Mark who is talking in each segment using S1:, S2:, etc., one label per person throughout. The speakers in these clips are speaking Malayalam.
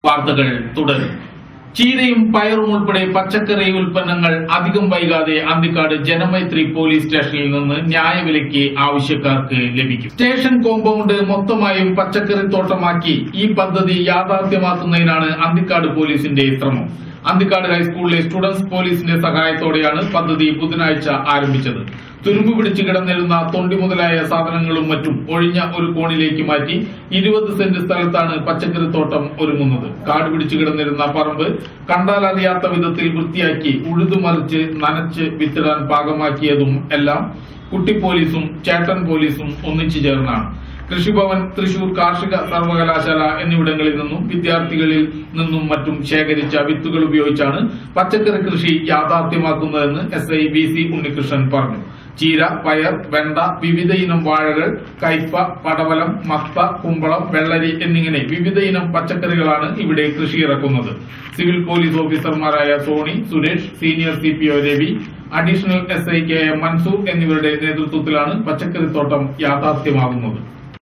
S1: വാർത്തകൾ തുടരും ചീരയും പയറും ഉൾപ്പെടെ പച്ചക്കറി ഉൽപ്പന്നങ്ങൾ അധികം വൈകാതെ അന്തിക്കാട് ജനമൈത്രി പോലീസ് സ്റ്റേഷനിൽ നിന്ന് ന്യായവിലയ്ക്ക് ആവശ്യക്കാർക്ക് ലഭിക്കും സ്റ്റേഷൻ കോമ്പൗണ്ട് മൊത്തമായും പച്ചക്കറി തോട്ടമാക്കി ഈ പദ്ധതി യാഥാർത്ഥ്യമാക്കുന്നതിനാണ് അന്തിക്കാട് പോലീസിന്റെ ശ്രമം അന്തിക്കാട് ഹൈസ്കൂളിലെ സ്റ്റുഡൻസ് പോലീസിന്റെ സഹായത്തോടെയാണ് പദ്ധതി ബുധനാഴ്ച ആരംഭിച്ചത് തുരുമ്പ് പിടിച്ച് കിടന്നിരുന്ന തൊണ്ടി മുതലായ സാധനങ്ങളും മറ്റും ഒഴിഞ്ഞ ഒരു കോണിലേക്ക് മാറ്റി ഇരുപത് സെന്റ് സ്ഥലത്താണ് പച്ചക്കറിത്തോട്ടം ഒരുങ്ങുന്നത് കാട് പിടിച്ചു കിടന്നിരുന്ന പറമ്പ് കണ്ടാൽ അറിയാത്ത വിധത്തിൽ വൃത്തിയാക്കി ഉഴുതുമറിച്ച് നനച്ച് വിത്തിടാൻ പാകമാക്കിയതും എല്ലാം കുട്ടി പോലീസും ചേട്ടൻ പോലീസും ഒന്നിച്ചു ചേർന്നാണ് കൃഷിഭവൻ തൃശൂർ കാർഷിക സർവകലാശാല എന്നിവിടങ്ങളിൽ നിന്നും വിദ്യാർത്ഥികളിൽ നിന്നും മറ്റും ശേഖരിച്ച വിത്തുകൾ ഉപയോഗിച്ചാണ് പച്ചക്കറി കൃഷി യാഥാർത്ഥ്യമാക്കുന്നതെന്ന് S I V C Unnikrishnan പറഞ്ഞു ചീര പയർ വെണ്ട വിവിധ ഇനം വാഴകൾ കയ്പ പടവലം മത്ത കുമ്പളം വെള്ളരി എന്നിങ്ങനെ വിവിധ ഇനം പച്ചക്കറികളാണ് ഇവിടെ കൃഷി ഇറക്കുന്നത് സിവിൽ പോലീസ് ഓഫീസർമാരായ Soni Suresh senior C P O Ravi additional S I K M Mansoor എന്നിവരുടെ നേതൃത്വത്തിലാണ് പച്ചക്കറിത്തോട്ടം യാഥാർത്ഥ്യമാകുന്നത്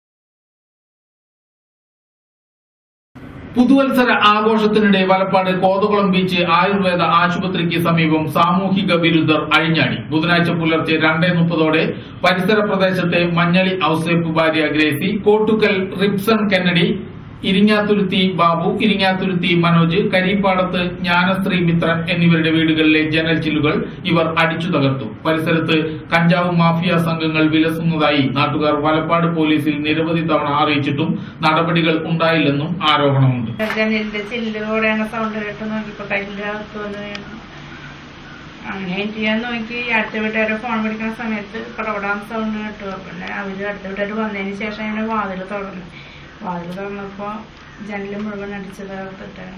S1: പുതുവത്സര ആഘോഷത്തിനിടെ വലപ്പാട് കോതകുളം ബീച്ച് ആയുർവേദ ആശുപത്രിക്ക് സമീപം സാമൂഹിക വിരുദ്ധർ അഴിഞ്ഞാടി ബുധനാഴ്ച പുലർച്ചെ രണ്ടേ മുപ്പതോടെ പരിസര പ്രദേശത്തെ മഞ്ഞളി ഔസേപ്പ് ഭാര്യ ഗ്രേസി കോട്ടുക്കൽ റിപ്സൺ കെന്നഡി ഇരിങ്ങാത്തുരുത്തി ബാബു ഇരിങ്ങാത്തുരുത്തി മനോജ് കരിപ്പാടത്ത് ജ്ഞാനശ്രീ മിത്രൻ എന്നിവരുടെ വീടുകളിലെ ജനൽ ചില്ലുകൾ ഇവർ അടിച്ചു തകർത്തു പരിസരത്ത് കഞ്ചാവ് മാഫിയ സംഘങ്ങൾ വിലസുന്നതായി നാട്ടുകാർ വലപ്പാട് പോലീസിൽ നിരവധി തവണ അറിയിച്ചിട്ടും നടപടികൾ ഉണ്ടായില്ലെന്നും ആരോപണമുണ്ട്
S2: ജനലിന്റെ ചില്ലോടെയാണ് സൗണ്ട് കേട്ട് നോക്കിയപ്പോ കല്ലിന്റെ അകത്ത് വന്ന് വീണു അങ്ങനെ എനിക്ക് ഞാൻ നോക്കി അടുത്ത വീട്ടുകാരെ ഫോൺ വിളിക്കുന്ന സമയത്ത് കടപടാൻ സൗണ്ട് കേട്ടു പിന്നെ അവര് അടുത്ത വീട്ടുകാർ വന്നതിന് ശേഷം ഇങ്ങനെ വാതിൽ തുറന്നു വാതിൽ തുറന്നപ്പോ ജനല് മുഴുവൻ അടിച്ചത് അകത്തിട്ടാണ്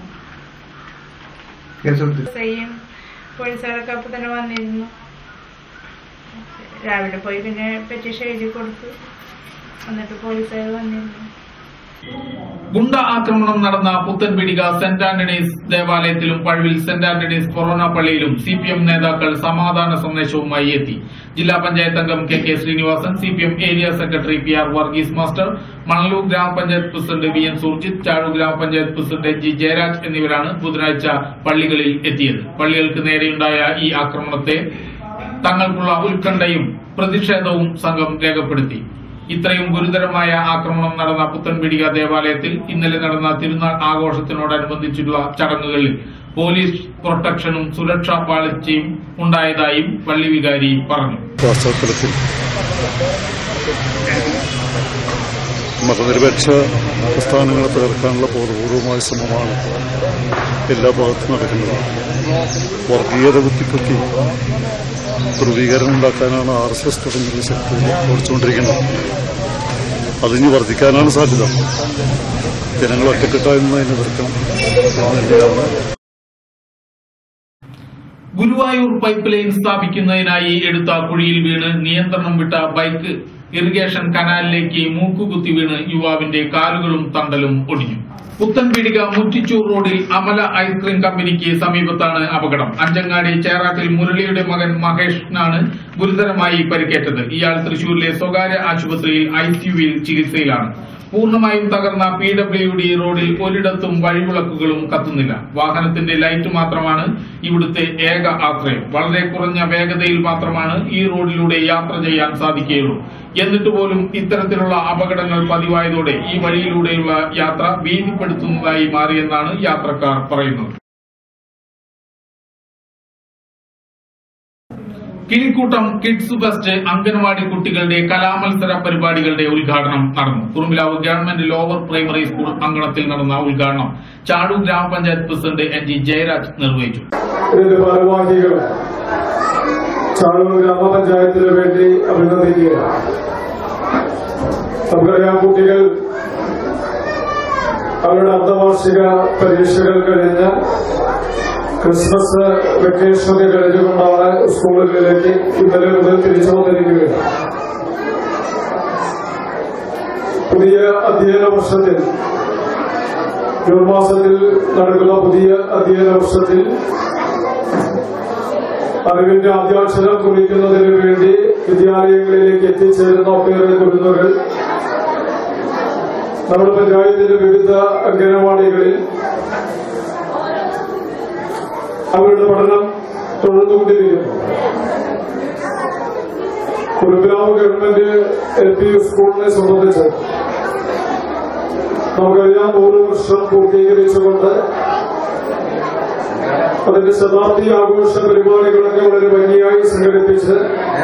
S2: സെയിം പോലീസുകാരൊക്കെ അപ്പൊ തന്നെ വന്നിരുന്നു രാവിലെ പോയി പിന്നെ പെറ്റീഷൻ എഴുതി കൊടുത്തു എന്നിട്ട് പോലീസുകാർ വന്നിരുന്നു
S1: ഗുണ്ട ആക്രമണം നടന്ന പുത്തൻപിടിക സെന്റ് ആന്റണീസ് ദേവാലയത്തിലും പഴുവിൽ സെന്റ് ആന്റണീസ് കൊറോണ പള്ളിയിലും സി പി എം നേതാക്കൾ സമാധാന സന്ദേശവുമായി എത്തി ജില്ലാ പഞ്ചായത്ത് അംഗം K K Sreenivasan C P M area secretary P R Varghese master Manalur ഗ്രാമപഞ്ചായത്ത് president V N Surjith Chazhoor ഗ്രാമപഞ്ചായത്ത് പ്രസിഡന്റ് ജി ജയരാജ് എന്നിവരാണ് ബുധനാഴ്ച പള്ളികളിൽ എത്തിയത് പള്ളികൾക്ക് നേരെയുണ്ടായ ഈ ആക്രമണത്തെ തങ്ങൾക്കുള്ള ഉത്കണ്ഠയും പ്രതിഷേധവും സംഘം രേഖപ്പെടുത്തി ഇത്രയും ഗുരുതരമായ ആക്രമണം നടന്ന പുത്തൻപിടിക ദേവാലയത്തിൽ ഇന്നലെ നടന്ന തിരുനാൾ ആഘോഷത്തിനോടനുബന്ധിച്ചുള്ള ചടങ്ങുകളിൽ പോലീസ് പ്രൊട്ടക്ഷനും സുരക്ഷാ പാളിച്ചയും ഉണ്ടായതായും പള്ളി വികാരി പറഞ്ഞു
S3: പശ്ചാത്തലത്തിൽ മതനിരപേക്ഷ പ്രസ്ഥാനങ്ങളെ തകർക്കാനുള്ള ബോധപൂർവമായ ശ്രമമാണ് എല്ലാ ഭാഗത്തും നടക്കുന്നത് വർഗീയത കുത്തിപ്പൊക്കി ധ്രുവീകരണം ഉണ്ടാക്കാനാണ് ആർ എസ് എസ് തുടങ്ങിയ ശക്തി ഓടിച്ചുകൊണ്ടിരിക്കുന്നത് അതിന് വർദ്ധിക്കാനാണ് സാധ്യത ജനങ്ങൾ ഒറ്റക്കെട്ടായി നിന്ന് അതിനെ എതിർക്കണം എന്ന് തന്നെയാണ്
S1: ഗുരുവായൂർ പൈപ്പ് ലൈൻ സ്ഥാപിക്കുന്നതിനായി എടുത്ത കുഴിയിൽ വീണ് നിയന്ത്രണം വിട്ട ബൈക്ക് ഇറിഗേഷൻ കനാലിലേക്ക് മൂക്കുകുത്തി വീണ് യുവാവിന്റെ കാലുകളും തണ്ടലും ഒടിഞ്ഞു പുത്തൻപീടിക മുറ്റിച്ചൂർ റോഡിൽ അമല ഐസ്ക്രീം കമ്പനിക്ക് സമീപത്താണ് അപകടം അഞ്ചങ്ങാടി ചേറാട്ടിൽ മുരളിയുടെ മകൻ മഹേഷിനാണ് ഗുരുതരമായി പരിക്കേറ്റത് ഇയാൾ തൃശൂരിലെ സ്വകാര്യ ആശുപത്രിയിൽ ഐസിയുവിൽ ചികിത്സയിലാണ് പൂർണ്ണമായും തകർന്ന പി ഡബ്ല്യു ഡി റോഡിൽ ഒരിടത്തും വഴിവിളക്കുകളും കത്തുന്നില്ല വാഹനത്തിന്റെ ലൈറ്റ് മാത്രമാണ് ഇവിടുത്തെ ഏക ആശ്രയം വളരെ കുറഞ്ഞ വേഗതയിൽ മാത്രമാണ് ഈ റോഡിലൂടെ യാത്ര ചെയ്യാൻ സാധിക്കുകയുള്ളൂ എന്നിട്ട് പോലും ഇത്തരത്തിലുള്ള അപകടങ്ങൾ പതിവായതോടെ ഈ വഴിയിലൂടെയുള്ള യാത്ര ഭീതിപ്പെടുത്തുന്നതായി മാറിയെന്നാണ് യാത്രക്കാർ പറയുന്നത് കിളിക്കൂട്ടം കിഡ്സ് ഫെസ്റ്റ് അംഗൻവാടി കുട്ടികളുടെ കലാമത്സര പരിപാടികളുടെ ഉദ്ഘാടനം നടന്നു Kurumbilavu government lower primary school അങ്കണത്തിൽ നടന്ന ഉദ്ഘാടനം ചാടു ഗ്രാമപഞ്ചായത്ത് പ്രസിഡന്റ് എൻ ജി ജയരാജ് നിർവഹിച്ചു
S4: ഇതിന്റെ ഭാരവാഹികൾ ചാളൂർ ഗ്രാമപഞ്ചായത്തിന് വേണ്ടി അഭിനന്ദിക്കുകയാണ് നമുക്കറിയാം കുട്ടികൾ അവരുടെ അർദ്ധവാർഷിക പരീക്ഷകൾ കഴിഞ്ഞ് ക്രിസ്മസ് വെക്കേഷനൊക്കെ കഴിഞ്ഞുകൊണ്ടാണ് സ്കൂളുകളിലേക്ക് ഇന്നലെ മുതൽ തിരിച്ചു വന്നിരിക്കുകയാണ് പുതിയ അധ്യയന വർഷത്തിൽ ജൂൺ മാസത്തിൽ നടക്കുന്ന പുതിയ അധ്യയന വർഷത്തിൽ അറിവിന്റെ ആദ്യാക്ഷരം കുറിക്കുന്നതിന് വേണ്ടി വിദ്യാലയങ്ങളിലേക്ക് എത്തിച്ചേരുന്ന ഒട്ടേറെ കുരുന്നുകൾ നമ്മുടെ പഞ്ചായത്തിന്റെ വിവിധ അംഗനവാടികളിൽ അവരുടെ പഠനം തുടർന്നുകൊണ്ടിരിക്കുന്നു കുരുഗ്രാമ ഗവൺമെന്റ് എൽ പി സ്കൂളിനെ സംബന്ധിച്ച് നമുക്കറിയാം നൂറ് വർഷം പൂർത്തീകരിച്ചുകൊണ്ട് അതിന്റെ ശതാബ്ദി ആഘോഷ പരിപാടികളൊക്കെ വളരെ ഭംഗിയായി സംഘടിപ്പിച്ച്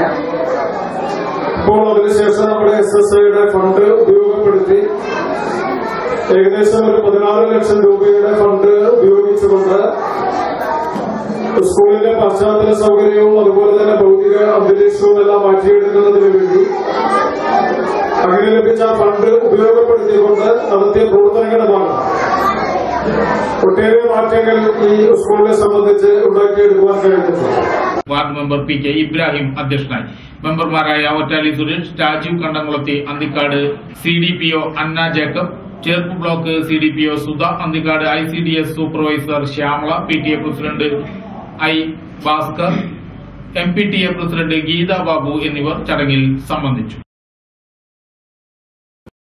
S4: ഇപ്പോൾ അതിനുശേഷം നമ്മുടെ എസ് എസ് ഐയുടെ ഫണ്ട് ഉപയോഗപ്പെടുത്തി ഏകദേശം ഒരു പതിനാറ് ലക്ഷം രൂപയുടെ ഫണ്ട് ഉപയോഗിച്ചുകൊണ്ട് സ്കൂളിന്റെ പശ്ചാത്തല സൗകര്യവും അതുപോലെ തന്നെ ഭൗതിക അന്തരീക്ഷവും എല്ലാം മാറ്റിയെടുക്കുന്നതിന് വേണ്ടി അങ്ങനെ ലഭിച്ച ഫണ്ട് ഉപയോഗപ്പെടുത്തിക്കൊണ്ട് നടത്തിയ പ്രവർത്തനങ്ങളുടെ ഭാഗം ഒട്ടേറെ മാറ്റങ്ങൾ ഈ സ്കൂളിനെ സംബന്ധിച്ച് ഉണ്ടാക്കിയെടുക്കുവാൻ കഴിഞ്ഞിട്ടുണ്ട്
S1: ward member P K Ibrahim അധ്യക്ഷനായി മെമ്പർമാരായ Ottali Suresh Rajeev Kandamkulathi Anthikkad C D P O Anna Jacob Cherpu block C D P O Sudha Anthikkad I C D S supervisor Shyamala P T A president I Bhaskar M P T A president Geetha Babu എന്നിവർ ചടങ്ങിൽ സംബന്ധിച്ചു